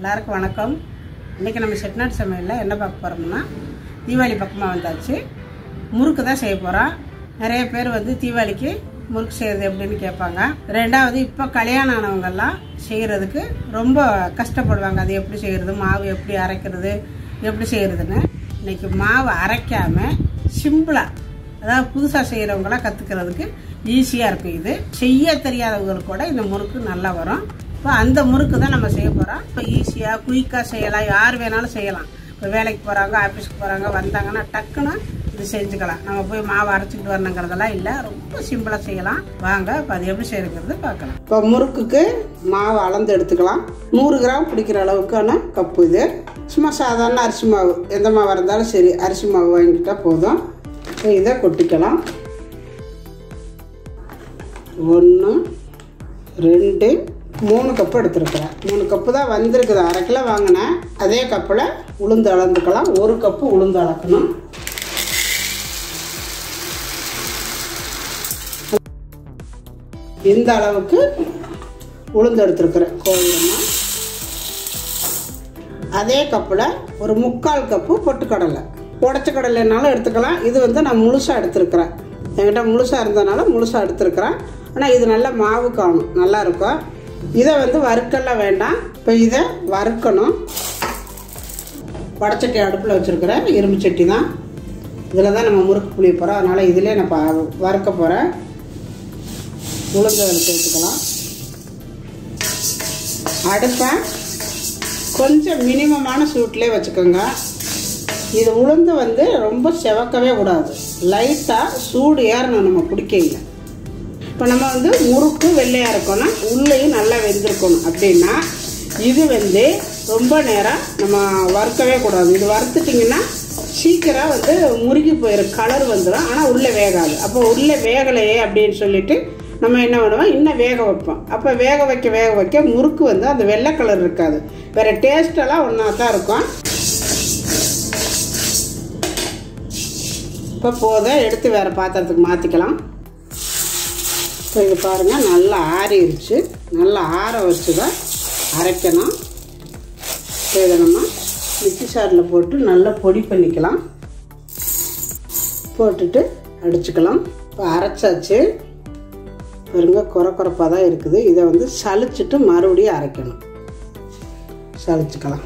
எல்லாருக்கும் வணக்கம் இன்றைக்கி நம்ம செட்நாட் சமையலில் என்ன பார்க்க போகிறோம்னா தீபாவளி பக்கமாக வந்தாச்சு முறுக்கு தான் செய்ய போகிறோம் நிறைய பேர் வந்து தீபாவளிக்கு முறுக்கு செய்கிறது எப்படின்னு கேட்பாங்க ரெண்டாவது இப்போ கல்யாணம் ஆனவங்கெல்லாம் செய்கிறதுக்கு ரொம்ப கஷ்டப்படுவாங்க அது எப்படி செய்கிறது மாவு எப்படி அரைக்கிறது எப்படி செய்கிறதுன்னு இன்னைக்கு மாவு அரைக்காமல் சிம்பிளாக அதாவது புதுசாக செய்கிறவங்களாம் கற்றுக்கிறதுக்கு ஈஸியாக இருக்கும் இது செய்ய தெரியாதவங்களுக்கு கூட இந்த முறுக்கு நல்லா வரும் இப்போ அந்த முறுக்கு தான் நம்ம செய்ய போகிறோம் இப்போ ஈஸியாக குயிக்காக செய்யலாம் யார் வேணாலும் செய்யலாம் இப்போ வேலைக்கு போகிறாங்க ஆஃபீஸ்க்கு போகிறாங்க வந்தாங்கன்னா டக்குன்னு இது செஞ்சுக்கலாம் நம்ம போய் மாவு அரைச்சிக்கிட்டு வரணுங்கிறதெல்லாம் இல்லை ரொம்ப சிம்பிளாக செய்யலாம் வாங்க இப்போ அது எப்படி செய்யறது பார்க்கலாம் இப்போ முறுக்குக்கு மாவு அளந்து எடுத்துக்கலாம் நூறு கிராம் பிடிக்கிற அளவுக்கான கப்பு இது சும்மா சாதாரண அரிசி மாவு எந்த மாவு இருந்தாலும் சரி அரிசி மாவு வாங்கிட்டா போதும் இப்போ இதை கொட்டிக்கலாம் ஒன்று ரெண்டு மூணு கப்பு எடுத்துருக்குறேன் மூணு கப்பு தான் வந்திருக்குது அரை கிலோ வாங்கினேன் அதே கப்பில் உளுந்து அளந்துக்கலாம் ஒரு கப்பு உளுந்து அளக்கணும் இந்த அளவுக்கு உளுந்து எடுத்துருக்குறேன் கோவிலமாக அதே கப்பில் ஒரு முக்கால் கப்பு பொட்டுக்கடலை உடச்ச கடலைனாலும் எடுத்துக்கலாம் இது வந்து நான் முழுசாக எடுத்துருக்குறேன் என்கிட்ட முழுசாக இருந்ததுனால முழுசாக எடுத்துருக்குறேன் ஆனால் இது நல்ல மாவு காணும் நல்லா இருக்கும் இதை வந்து வறுக்கெல்லாம் வேண்டாம் இப்போ இதை வறுக்கணும் வடச்சட்டி அடுப்பில் வச்சுருக்கிறேன் இரும்பு சட்டி தான் இதில் தான் நம்ம முறுக்கு புளிய போகிறோம் அதனால் இதிலே நான் ப- வறுக்க போகிறேன் உளுந்து அதில் சேர்த்துக்கலாம் அடுப்பை கொஞ்சம் மினிமமான சூட்லேயே வச்சுக்கோங்க இது உளுந்து வந்து ரொம்ப செவக்கவே கூடாது லைட்டாக சூடு ஏறணும் நம்ம பிடிக்கையில் இப்போ நம்ம வந்து முறுக்கு வெள்ளையாக இருக்கணும் உள்ளேயும் நல்லா வெந்திருக்கணும் அப்படின்னா இது வந்து ரொம்ப நேரம் நம்ம வறுக்கவே கூடாது இது வறுத்துட்டிங்கன்னா சீக்கிரம் வந்து முறுகி போயிடும் கலர் வந்துடும் ஆனால் உள்ளே வேகாது அப்போ உள்ளே வேகலையே அப்படின்னு சொல்லிட்டு நம்ம என்ன பண்ணுவோம் இன்னும் வேக வைப்போம் அப்போ வேக வைக்க வேக வைக்க முறுக்கு வந்து அந்த வெள்ளை கலர் இருக்காது வேறு டேஸ்டெல்லாம் ஒன்றா தான் இருக்கும் இப்போ போதும் எடுத்து வேறு பாத்திரத்துக்கு மாற்றிக்கலாம் இப்போ இது பாருங்கள் நல்லா ஆறிடுச்சு நல்லா ஆற வச்சு தான் அரைக்கணும் இப்போ இதை நம்ம மிக்சி சாரில் போட்டு நல்லா பொடி பண்ணிக்கலாம் போட்டுட்டு அடிச்சுக்கலாம் இப்போ அரைச்சாச்சு பாருங்க குறை குறைப்பாக தான் இருக்குது இதை வந்து சலிச்சிட்டு மறுபடியும் அரைக்கணும் சலிச்சுக்கலாம்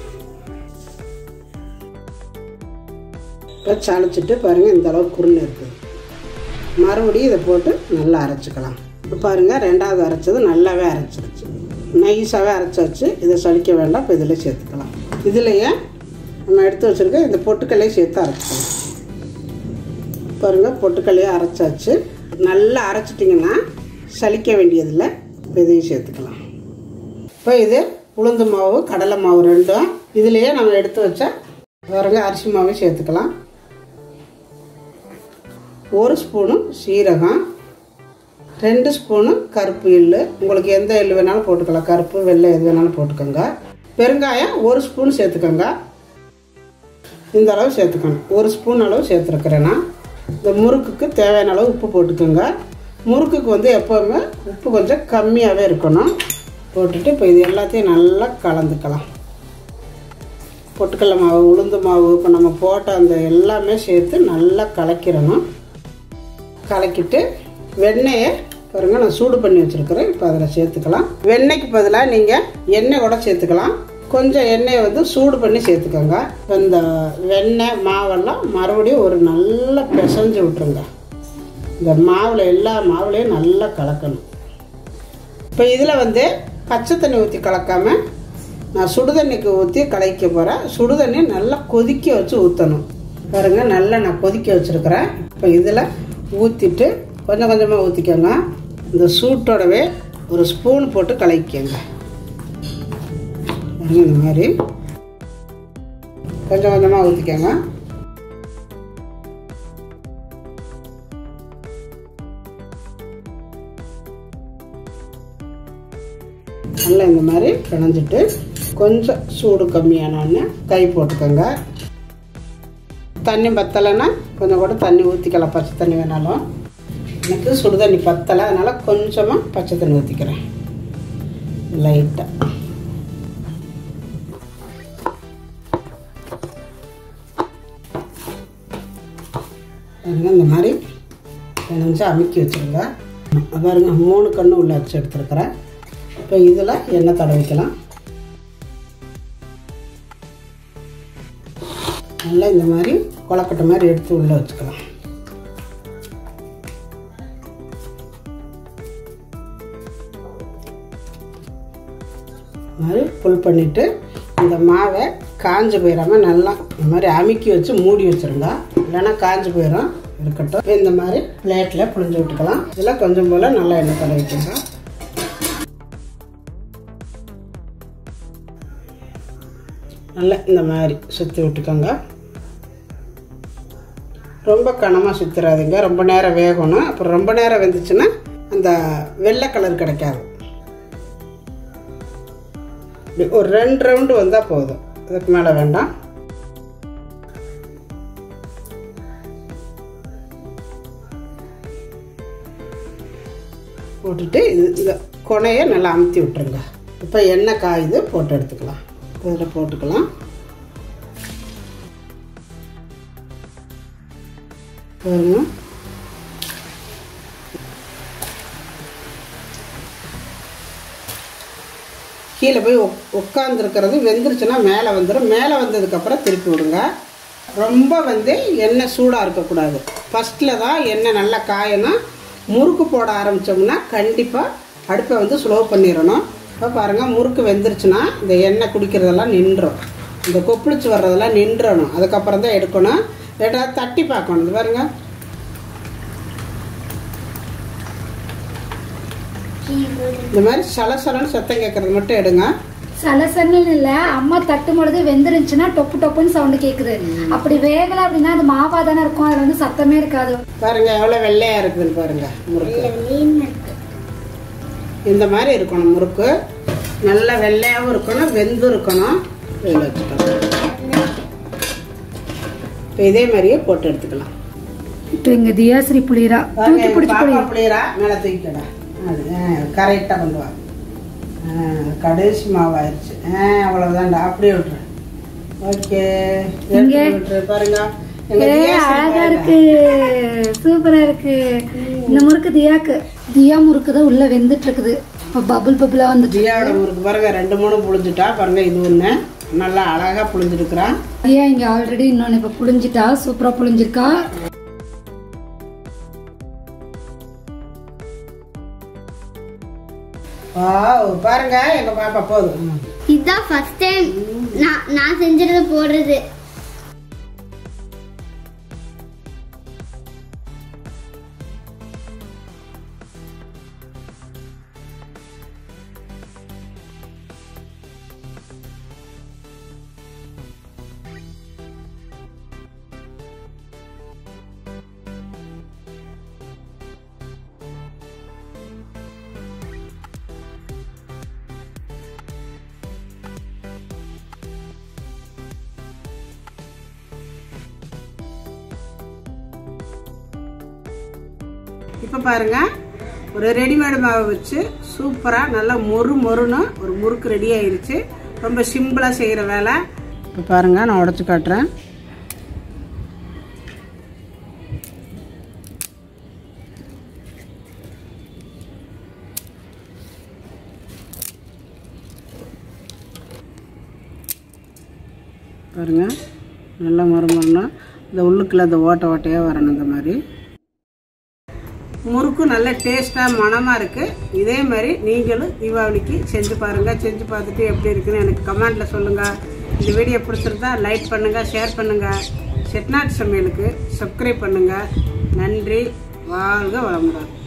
இப்போ சலிச்சிட்டு பாருங்கள் இந்த அளவுக்கு குருணை இருக்குது மறுபடியும் இதை போட்டு நல்லா அரைச்சிக்கலாம் இப்போ பாருங்கள் ரெண்டாவது அரைச்சது நல்லாவே அரைச்சிருச்சு நைஸாகவே அரைச்சாச்சு இதை சலிக்க வேண்டாம் இப்போ இதில் சேர்த்துக்கலாம் இதுலேயே நம்ம எடுத்து வச்சுருக்க இந்த பொட்டுக்கல்லையும் சேர்த்து அரைச்சிக்கலாம் பாருங்கள் பொட்டுக்கல்லையும் அரைச்சாச்சு நல்லா அரைச்சிட்டிங்கன்னா சலிக்க வேண்டியதில்லை இப்போ இதையும் சேர்த்துக்கலாம் இப்போ இது உளுந்து மாவு கடலை மாவு ரெண்டும் இதுலேயே நம்ம எடுத்து வச்ச பாருங்க அரிசி மாவையும் சேர்த்துக்கலாம் ஒரு ஸ்பூனு சீரகம் ரெண்டு ஸ்பூனு கருப்பு எள்ளு உங்களுக்கு எந்த எள்ளு வேணாலும் போட்டுக்கலாம் கருப்பு வெள்ளை எது வேணாலும் போட்டுக்கோங்க பெருங்காயம் ஒரு ஸ்பூன் சேர்த்துக்கோங்க இந்த அளவு சேர்த்துக்கணும் ஒரு ஸ்பூன் அளவு சேர்த்துருக்குறேன்னா இந்த முறுக்குக்கு தேவையான அளவு உப்பு போட்டுக்கோங்க முறுக்குக்கு வந்து எப்போவுமே உப்பு கொஞ்சம் கம்மியாகவே இருக்கணும் போட்டுட்டு இப்போ இது எல்லாத்தையும் நல்லா கலந்துக்கலாம் பொட்டுக்கடலை மாவு உளுந்து மாவு இப்போ நம்ம போட்ட அந்த எல்லாமே சேர்த்து நல்லா கலக்கிடணும் கலக்கிட்டு வெண்ணெயை பாருங்க நான் சூடு பண்ணி வச்சுருக்கிறேன் இப்போ அதில் சேர்த்துக்கலாம் வெண்ணெய்க்கு பதிலாக நீங்கள் எண்ணெய் கூட சேர்த்துக்கலாம் கொஞ்சம் எண்ணெயை வந்து சூடு பண்ணி சேர்த்துக்கோங்க இப்போ இந்த வெண்ணெய் மாவெல்லாம் மறுபடியும் ஒரு நல்லா பிசைஞ்சு விட்ருங்க இந்த மாவில் எல்லா மாவுலையும் நல்லா கலக்கணும் இப்போ இதில் வந்து பச்சை தண்ணி ஊற்றி கலக்காம நான் சுடுதண்ணிக்கு ஊற்றி கலக்க போகிறேன் சுடுதண்ணி நல்லா கொதிக்க வச்சு ஊற்றணும் பாருங்க நல்லா நான் கொதிக்க வச்சுருக்கிறேன் இப்போ இதில் ஊற்றிட்டு கொஞ்சம் கொஞ்சமாக ஊற்றிக்கோங்க இந்த சூட்டோடவே ஒரு ஸ்பூன் போட்டு கலக்கிக்கோங்க பாருங்க இந்த மாதிரி கொஞ்சம் கொஞ்சமாக ஊற்றிக்கோங்க நல்லா இந்த மாதிரி பிணைஞ்சிட்டு கொஞ்சம் சூடு கம்மியானோடனே கை போட்டுக்கோங்க தண்ணி பத்தலைன்னா கொஞ்சம் கூட தண்ணி ஊற்றிக்கலாம் பச்சை தண்ணி வேணாலும் எனக்கு சுடு தண்ணி பத்தலை அதனால் கொஞ்சமாக பச்சை தண்ணி ஊற்றிக்கிறேன் லைட்டாக பாருங்க இந்த மாதிரி பிணைஞ்சு அமுக்கி வச்சுருங்க பாருங்க மூணு கண்ணு உள்ள வச்சு எடுத்துருக்கிறேன் இப்போ இதில் எண்ணெய் தடவிக்கலாம் நல்லா இந்த மாதிரி கொலக்கட்டை மாதிரி எடுத்து உள்ளே வச்சுக்கலாம் மாதிரி புல் பண்ணிவிட்டு இந்த மாவை காஞ்சு போயிடாம நல்லா இந்த மாதிரி அமுக்கி வச்சு மூடி வச்சுருங்க இல்லைன்னா காஞ்சு போயிடும் இருக்கட்டும் இந்த மாதிரி பிளேட்டில் புழிஞ்சு விட்டுக்கலாம் இதில் கொஞ்சம் போல் நல்லா எண்ணெய் தடவிக்கோங்க நல்லா இந்த மாதிரி சுற்றி விட்டுக்கோங்க ரொம்ப கனமாக சுற்றுறாதீங்க ரொம்ப நேரம் வேகணும் அப்புறம் ரொம்ப நேரம் வெந்துச்சுன்னா அந்த வெள்ளை கலர் கிடைக்காது இப்படி ஒரு ரெண்டு ரவுண்டு வந்தால் போதும் அதுக்கு மேலே வேண்டாம் போட்டுட்டு இது இந்த கொனையை நல்லா அமுத்தி விட்டுருங்க இப்போ எண்ணெய் காயுது போட்டு எடுத்துக்கலாம் இதில் போட்டுக்கலாம் பாருங்க கீழே போய் உட்காந்துருக்கிறது வெந்துருச்சுன்னா மேலே வந்துடும் மேலே வந்ததுக்கப்புறம் திருப்பி விடுங்க ரொம்ப வந்து எண்ணெய் சூடாக இருக்கக்கூடாது ஃபஸ்ட்டில் தான் எண்ணெய் நல்லா காயணும் முறுக்கு போட ஆரம்பித்தோம்னா கண்டிப்பாக அடுப்பை வந்து ஸ்லோ பண்ணிடணும் இப்போ பாருங்கள் முறுக்கு வெந்துருச்சுன்னா இந்த எண்ணெய் குடிக்கிறதெல்லாம் நின்றும் இந்த கொப்பளிச்சு வர்றதெல்லாம் நின்றணும் அதுக்கப்புறம் தான் எடுக்கணும் ஏதாவது தட்டி பார்க்கணும் இது பாருங்க இந்த மாதிரி சலசலன்னு சத்தம் கேட்கறது மட்டும் எடுங்க சலசன்னு இல்ல அம்மா தட்டும் பொழுது வெந்துருந்துச்சுன்னா டொப்பு டொப்புன்னு சவுண்டு கேக்குது அப்படி வேகல அப்படின்னா அது மாவா தானே இருக்கும் அதுல வந்து சத்தமே இருக்காது பாருங்க எவ்வளோ வெள்ளையா இருக்குதுன்னு பாருங்க முறுக்கு இந்த மாதிரி இருக்கணும் முறுக்கு நல்லா வெள்ளையாகவும் இருக்கணும் வெந்து இருக்கணும் இதில் வச்சுக்கலாம் இப்போ இதே மாதிரியே போட்டு எடுத்துக்கலாம் இப்போ எங்க தியாஸ்ரீ புளிரா பாருங்க, எங்க பாப்பா புளியரா மேலே தூக்கிக்கடா அது கரெக்டாக கொண்டு வா ஆ, கடைசி மாவாயிருச்சு ஆ அவ்வளோதான்டா அப்படியே விட்டுரு ஓகே எங்க? விட்டுரு பாருங்க எங்க ஏ தியாஸ்ரீ அழகா பாருங்க. இருக்கு சூப்பரா இருக்கு இந்த முறுக்கு தியாக்கு தியா முறுக்கு தான் உள்ள வெந்துட்டு இருக்குது இப்போ பபுள் பபுளா வந்துட்டு ஜியாவோட முறுக்கு பாருங்க ரெண்டு மூணு புளிஞ்சிட்டா பாருங்க இது ஒன்று நல்லா அழகா புளிஞ்சிருக்கிறான் தியா இங்க ஆல்ரெடி இன்னொன்னு இப்ப புளிஞ்சிட்டா சூப்பரா புளிஞ்சிருக்கா வாவ் பாருங்க எங்க பாப்பா போதும் ம். இதுதான் ஃபர்ஸ்ட் டைம் நான் நான் செஞ்சது போடுறது இப்போ பாருங்க ஒரு ரெடிமேடு மாவை வச்சு சூப்பராக நல்லா மொறு மொறுன்னு ஒரு முறுக்கு ரெடி ஆயிருச்சு ரொம்ப சிம்பிளாக செய்கிற வேலை இப்போ பாருங்க நான் உடச்சி காட்டுறேன் பாருங்க நல்லா மறுமறுனா இந்த உள்ளுக்குள்ள இந்த ஓட்டை ஓட்டையாக வரணும் இந்த மாதிரி முறுக்கு நல்ல டேஸ்ட்டாக மணமாக இருக்குது இதே மாதிரி நீங்களும் தீபாவளிக்கு செஞ்சு பாருங்கள் செஞ்சு பார்த்துட்டு எப்படி இருக்குன்னு எனக்கு கமெண்ட்டில் சொல்லுங்கள் இந்த வீடியோ பிடிச்சிருந்தா லைக் பண்ணுங்கள் ஷேர் பண்ணுங்கள் செட்நாட் சமையலுக்கு சப்ஸ்கிரைப் பண்ணுங்கள் நன்றி வாழ்க வளமுடன்